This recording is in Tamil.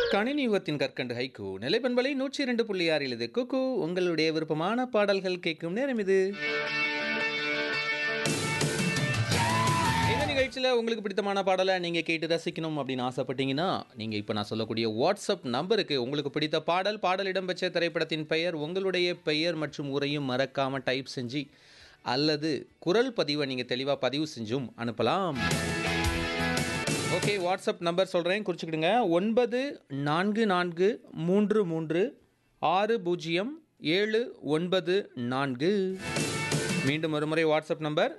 கணினி யுகத்தின் கற்கண்டு ஹைக்கு நிலைப்பண்பலை நூற்றி இரண்டு புள்ளி ஆறில் இது குக்கு உங்களுடைய விருப்பமான பாடல்கள் கேட்கும் நேரம் இது இந்த நிகழ்ச்சியில் உங்களுக்கு பிடித்தமான பாடலை நீங்கள் கேட்டு ரசிக்கணும் அப்படின்னு ஆசைப்பட்டீங்கன்னா நீங்கள் இப்போ நான் சொல்லக்கூடிய வாட்ஸ்அப் நம்பருக்கு உங்களுக்கு பிடித்த பாடல் பாடல் இடம்பெற்ற திரைப்படத்தின் பெயர் உங்களுடைய பெயர் மற்றும் உரையும் மறக்காமல் டைப் செஞ்சு அல்லது குரல் பதிவை நீங்கள் தெளிவாக பதிவு செஞ்சும் அனுப்பலாம் ஓகே வாட்ஸ்அப் நம்பர் சொல்கிறேன் குறிச்சிக்கிடுங்க ஒன்பது நான்கு நான்கு மூன்று மூன்று ஆறு பூஜ்ஜியம் ஏழு ஒன்பது நான்கு மீண்டும் ஒரு முறை வாட்ஸ்அப் நம்பர்